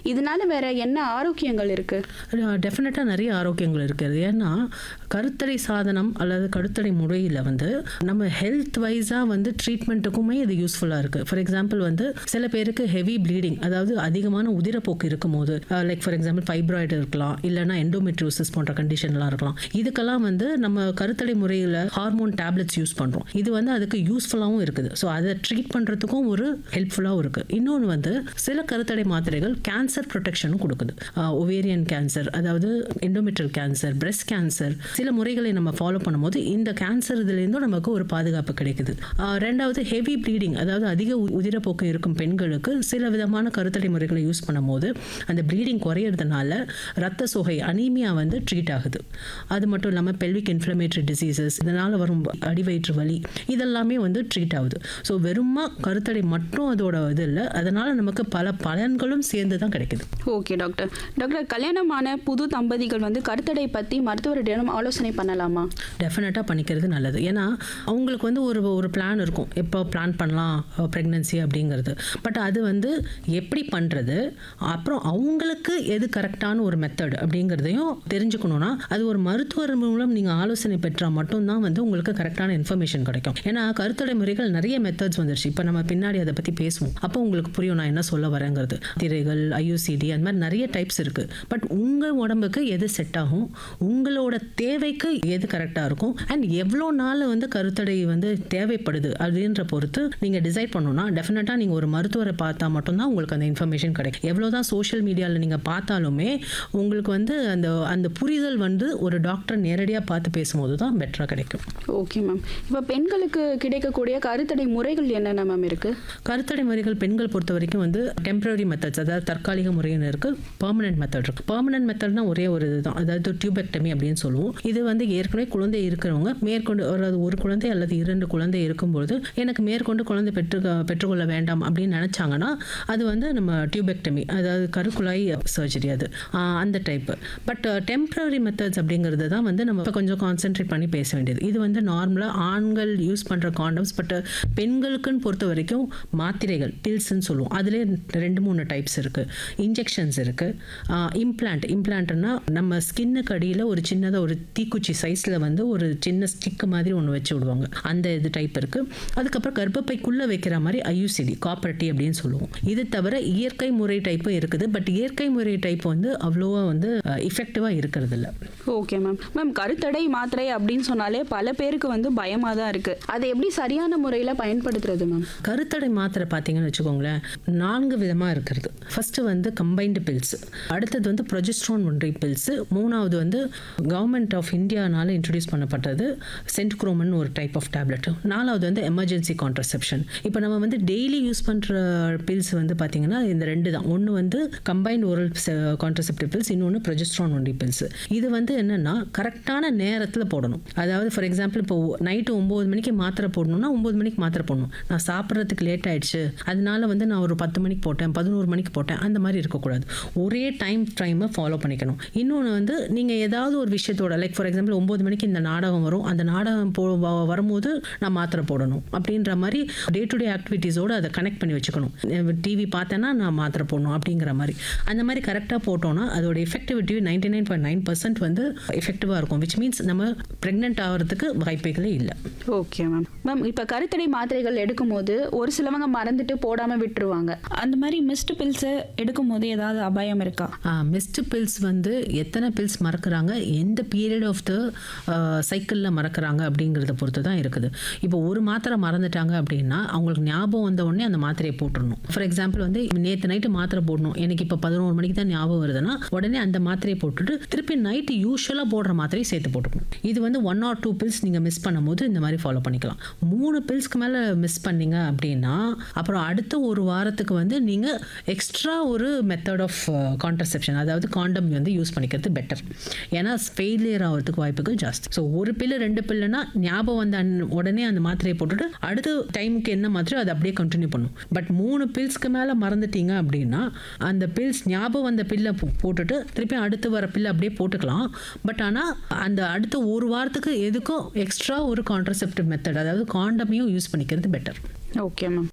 இதனால வேற என்ன ஆரோக்கியங்கள் இருக்கு டெஃபினட்டாக நிறைய ஆரோக்கியங்கள் இருக்கிறது ஏன்னா கருத்தடை சாதனம் அல்லது கருத்தடை முறையில் வந்து நம்ம ஹெல்த் வைஸாக வந்து ட்ரீட்மெண்ட்டுக்குமே இது யூஸ்ஃபுல்லாக இருக்குது ஃபார் எக்ஸாம்பிள் வந்து சில பேருக்கு ஹெவி ப்ளீடிங் அதாவது அதிகமான உதிரப்போக்கு இருக்கும்போது லைக் ஃபார் எக்ஸாம்பிள் ஃபைப்ராய்டு இருக்கலாம் இல்லைனா எண்டோமெட்ரியோசிஸ் போன்ற கண்டிஷன்லாம் இருக்கலாம் இதுக்கெல்லாம் வந்து நம்ம கருத்தடை முறையில் ஹார்மோன் டேப்லெட்ஸ் யூஸ் பண்ணுறோம் இது வந்து அதுக்கு யூஸ்ஃபுல்லாகவும் இருக்குது ஸோ அதை ட்ரீட் பண்ணுறதுக்கும் ஒரு ஹெல்ப்ஃபுல்லாகவும் இருக்குது இன்னொன்று வந்து சில கருத்தடை மாத்திரைகள் கேன்சர் ப்ரொடெக்ஷனும் கொடுக்குது ஒவேரியன் கேன்சர் அதாவது எண்டோமெட்ரியல் கேன்சர் பிரஸ்ட் கேன்சர் சில முறைகளை நம்ம ஃபாலோ பண்ணும்போது இந்த கேன்சர் இதுலேருந்தும் நமக்கு ஒரு பாதுகாப்பு கிடைக்குது ஆஹ் ரெண்டாவது ஹெவி ப்ளீடிங் அதாவது அதிக உ- உதிரப்போக்கு இருக்கும் பெண்களுக்கு சில விதமான கருத்தடை முறைகளை யூஸ் பண்ணும்போது அந்த ப்ளீடிங் குறையிறதுனால ரத்த சோகை அனீமியா வந்து ட்ரீட் ஆகுது அது மட்டும் இல்லாமல் பெல்விக் இன்ஃப்ளமேட்டரி டிசீசஸ் இதனால் வரும் அடிவயிற்று வலி இதெல்லாமே வந்து ட்ரீட் ஆகுது ஸோ வெறுமா கருத்தடை மட்டும் அதோட இது இல்லை அதனால நமக்கு பல பலன்களும் சேர்ந்து தான் கிடைக்குது ஓகே டாக்டர் டாக்டர் கல்யாணமான புது தம்பதிகள் வந்து கருத்தடை பத்தி மருத்துவரிடம் ஆலோசனை பண்ணலாமா டெஃபினட்டாக பண்ணிக்கிறது நல்லது ஏன்னா அவங்களுக்கு வந்து ஒரு ஒரு பிளான் இருக்கும் எப்போ பிளான் பண்ணலாம் ப்ரெக்னன்சி அப்படிங்கிறது பட் அது வந்து எப்படி பண்ணுறது அப்புறம் அவங்களுக்கு எது கரெக்டான ஒரு மெத்தட் அப்படிங்கிறதையும் தெரிஞ்சுக்கணும்னா அது ஒரு மருத்துவர் மூலம் நீங்கள் ஆலோசனை பெற்றால் மட்டும்தான் வந்து உங்களுக்கு கரெக்டான இன்ஃபர்மேஷன் கிடைக்கும் ஏன்னா கருத்தடை முறைகள் நிறைய மெத்தட்ஸ் வந்துருச்சு இப்போ நம்ம பின்னாடி அதை பற்றி பேசுவோம் அப்போ உங்களுக்கு புரியும் நான் என்ன சொல்ல வரேங்கிறது திரைகள் ஐயூசிடி அந்த மாதிரி நிறைய டைப்ஸ் இருக்குது பட் உங்கள் உடம்புக்கு எது செட் ஆகும் உங்களோட தேவைக்கு எது கரெக்டாக இருக்கும் அண்ட் எவ்வளோ நாள் வந்து கருத்தடை வந்து தேவைப்படுது அப்படின்ற பொறுத்து நீங்கள் டிசைட் பண்ணணும்னா டெஃபினட்டாக நீங்கள் ஒரு மருத்துவரை பார்த்தா மட்டும்தான் உங்களுக்கு அந்த இன்ஃபர்மேஷன் கிடைக்கும் எவ்வளோ தான் சோஷியல் மீடியாவில் நீங்கள் பார்த்தாலுமே உங்களுக்கு வந்து அந்த அந்த புரிதல் வந்து ஒரு டாக்டர் நேரடியாக பார்த்து பேசும்போது தான் பெட்டராக கிடைக்கும் ஓகே மேம் இப்போ பெண்களுக்கு கிடைக்கக்கூடிய கருத்தடை முறைகள் என்னென்ன மேம் இருக்கு கருத்தடை முறைகள் பெண்கள் பொறுத்த வரைக்கும் வந்து டெம்பரரி மெத்தட்ஸ் அதாவது தற்காலிக முறைன்னு இருக்கு பெர்மனன்ட் மெத்தட் இருக்கு பெர்மனன்ட் மெத்தட்னா ஒரே ஒரு இதுதான் அதாவது டியூபெக்டமி அப்படின்னு சொல்லுவோம் இது வந்து ஏற்கனவே குழந்தை இருக்கிறவங்க மேற்கொண்டு அதாவது ஒரு குழந்தை அல்லது இரண்டு குழந்தை இருக்கும்பொழுது எனக்கு மேற்கொண்டு குழந்தை பெற்று பெற்றுக்கொள்ள வேண்டாம் அப்படின்னு நினைச்சாங்கன்னா அது வந்து நம்ம டியூபெக்டமி அதாவது கருக்குழாய் சர்ஜரி அது ஆஹ் அந்த டைப்பு பட் டெம்பரரி மெத்தட்ஸ் அப்படிங்கிறது தான் வந்து நம்ம இப்ப கொஞ்சம் கான்சென்ட்ரேட் பண்ணி பேச வேண்டியது இது வந்து நார்மலாக ஆண்கள் யூஸ் பண்ணுற காண்டம்ஸ் பட் பெண்களுக்குன்னு பொறுத்த வரைக்கும் மாத்திரைகள் பில்ஸ்ன்னு சொல்லுவோம் அதுலேயே ரெண்டு மூணு டைப்ஸ் இருக்குது இன்ஜெக்ஷன்ஸ் இருக்குது இம்ப்ளான்ட் இம்ப்ளான்ட்னா நம்ம ஸ்கின்னுக்கு அடியில் ஒரு சின்னதாக ஒரு தீக்குச்சி சைஸில் வந்து ஒரு சின்ன ஸ்டிக் மாதிரி ஒன்று வச்சு விடுவாங்க அந்த இது டைப் இருக்குது அதுக்கப்புறம் கர்ப்பப்பைக்குள்ளே வைக்கிற மாதிரி ஐயூசிடி காப்பர்டி அப்படின்னு சொல்லுவோம் இது தவிர இயற்கை முறை டைப்பும் இருக்குது பட் இயற்கை முறை டைப் வந்து அவ்வளோவா வந்து இஃபெக்டிவாக இருக்கிறது இல்லை ஓகே மேம் மேம் கருத்தடை மாத்திரை அப்படின்னு சொன்னாலே பல பேருக்கு வந்து பயமா தான் இருக்கு அதை எப்படி சரியான முறையில் பயன்படுத்துறது மேம் கருத்தடை மாத்திரை பார்த்தீங்கன்னு வச்சுக்கோங்களேன் நான்கு விதமாக இருக்கிறது ஃபர்ஸ்ட் வந்து கம்பைன்டு பில்ஸ் அடுத்தது வந்து ப்ரொஜெஸ்ட்ரான் ஒன்றை பில்ஸ் மூணாவது வந்து கவர்மெண்ட் ஆஃப் இந்தியானால இன்ட்ரடியூஸ் பண்ணப்பட்டது சென்ட்க்ரோமன் ஒரு டைப் ஆஃப் டேப்லெட் நாலாவது வந்து எமர்ஜென்சி கான்ட்ரசெப்ஷன் இப்போ நம்ம வந்து டெய்லி யூஸ் பண்ணுற பில்ஸ் வந்து பார்த்தீங்கன்னா இந்த ரெண்டு தான் ஒன்று வந்து கம்பைன்ட் ஓரல் கான்ட்ரசெப்டிவ் பில்ஸ் இன்னொன்று ப்ரொஜெஸ்ட்ரான் ஒன்றை பில்ஸ் இது வந்து என்னன்னா கரெக்டான நேரத்தில் போடணும் அதாவது ஃபார் எக்ஸாம்பிள் இப்போ நைட்டு ஒம்பது மணிக்கு மாத்திரை போடணும்னா ஒம்பது மணிக்கு மாத்திரை போடணும் நான் சாப்பிட்றதுக்கு லேட் ஆயிடுச்சு அதனால வந்து நான் ஒரு பத்து மணிக்கு போட்டேன் பதினோரு மணிக்கு போட்டேன் அந்த மாதிரி இருக்கக்கூடாது ஒரே டைம் டைமை ஃபாலோ பண்ணிக்கணும் இன்னொன்று வந்து நீங்கள் ஏதாவது ஒரு விஷயத்தோட லைக் ஃபார் எக்ஸாம்பிள் ஒம்பது மணிக்கு இந்த நாடகம் வரும் அந்த நாடகம் போ வ- வரும்போது நான் மாத்திரை போடணும் அப்படின்ற மாதிரி டே டு டே ஆக்டிவிட்டீஸோடு அதை கனெக்ட் பண்ணி வச்சுக்கணும் டிவி பார்த்தேன்னா நான் மாத்திரை போடணும் அப்படிங்கிற மாதிரி அந்த மாதிரி கரெக்டாக போட்டோம்னா அதோட effectivity ninety nine point nine percent வந்து எஃபெக்டிவாக இருக்கும் விச் மீன்ஸ் நம்ம ப்ரெக்னென்ட் ஆகிறதுக்கு வாய்ப்புகளே இல்லை ஓகே மேம் மேம் இப்போ கருத்தடை மாத்திரைகள் எடுக்கும்போது ஒரு சிலவங்க மறந்துட்டு போடாம விட்டுருவாங்க அந்த மாதிரி மிஸ்டு பில்ஸை எடுக்கும்போது ஏதாவது அபாயம் இருக்கா மிஸ்டு பில்ஸ் வந்து எத்தனை பில்ஸ் மறக்கிறாங்க எந்த பீரியட் ஆஃப் த சைக்கிளில் மறக்கிறாங்க அப்படிங்கிறத பொறுத்து தான் இருக்குது இப்போ ஒரு மாத்திரை மறந்துட்டாங்க அப்படின்னா அவங்களுக்கு ஞாபகம் வந்த உடனே அந்த மாத்திரையை போட்டுடணும் ஃபார் எக்ஸாம்பிள் வந்து நேற்று நைட்டு மாத்திரை போடணும் எனக்கு இப்போ பதினோரு மணிக்கு தான் ஞாபகம் வருதுன்னா உடனே அந்த மாத்திரையை போட்டுட்டு திருப்பி நைட்டு யூஸ்வலாக போடுற மாத்திரையை சேர்த்து போட்டுக்கணும் இது வந்து ஒன் ஆர் டூ பில்ஸ் நீங்கள் மிஸ் பண்ணும்போது இந்த மாதிரி ஃபாலோ பண்ணிக்கலாம் மூணு பில்ஸ்க்கு மேலே மிஸ் பண்ணீங்க அப்படின்னா அப்புறம் அடுத்த ஒரு வாரத்துக்கு வந்து நீங்கள் எக்ஸ்ட்ரா ஒரு மெத்தட் ஆஃப் கான்ட்ரசெப்ஷன் அதாவது காண்டம் வந்து யூஸ் பண்ணிக்கிறது பெட்டர் ஏன்னா ஃபெயிலியர் ஆகிறதுக்கு வாய்ப்புகள் ஜாஸ்தி ஸோ ஒரு பில்லு ரெண்டு பில்லுனா ஞாபகம் வந்த அன்- உடனே அந்த மாத்திரையை போட்டுட்டு அடுத்த டைமுக்கு என்ன மாத்திரை அதை அப்படியே கண்டினியூ பண்ணும் பட் மூணு பில்ஸ்க்கு மேலே மறந்துட்டீங்க அப்படின்னா அந்த பில்ஸ் ஞாபகம் வந்த பில்லை போட்டுட்டு திருப்பி அடுத்து வர பில்லை அப்படியே போட்டுக்கலாம் பட் ஆனால் அந்த அடுத்த ஒரு வாரத்துக்கு எதுக்கும் எக்ஸ்ட்ரா ஒரு கான்ட்ரசெப்டிவ் மெத்தட் அதாவது காண்டமையும் யூஸ் பண்ணிக்கிறது பெட்டர் ஓகே மேம்